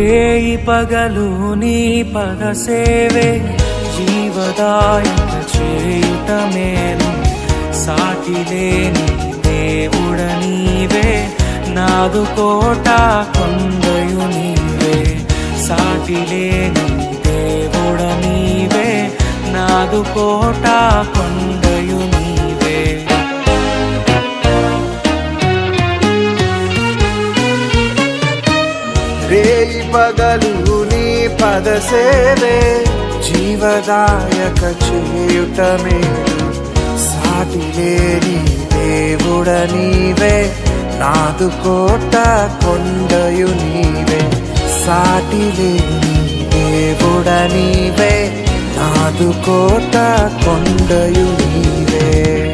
రేయి పగలు నీ పద సేవే జీవదాయక చేయుట మేలు సాటి లేని దేవుడ నీవే నాదు కోట కొండయు నీవే సాటి లేని దేవుడ నీవే నాదు కోట కొండయు నీవే రేయి పగలు నీ పద సేవే జీవదాయక చేయుట మేలు సాటి లేని దేవుడ నీవే నాదు కోట కొండయు నీవే సాటి లేని దేవుడ నీవే నాదు కోట కొండయు నీవే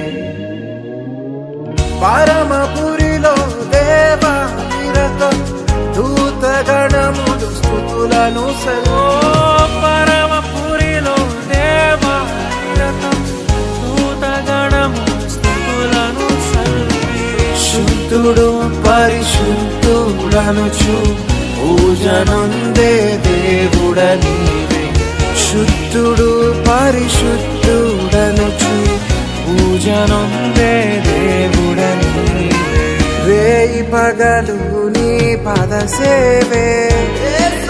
పరమపురిలో దేవా నిరతం దూతగణములు స్థుతులను ఓ సెలవు పరమపురిలో దేవారతం దూతగణము స్థుతులను సల్లి శుద్ధుడు పరిశుద్ధుడనుచు పూజనుందే దేవుడ నీవే శుద్ధుడు పరిశుద్ధుడనుచు పూజనొందే దేవుడ నీవే రేయి పగలు నీ పద సేవే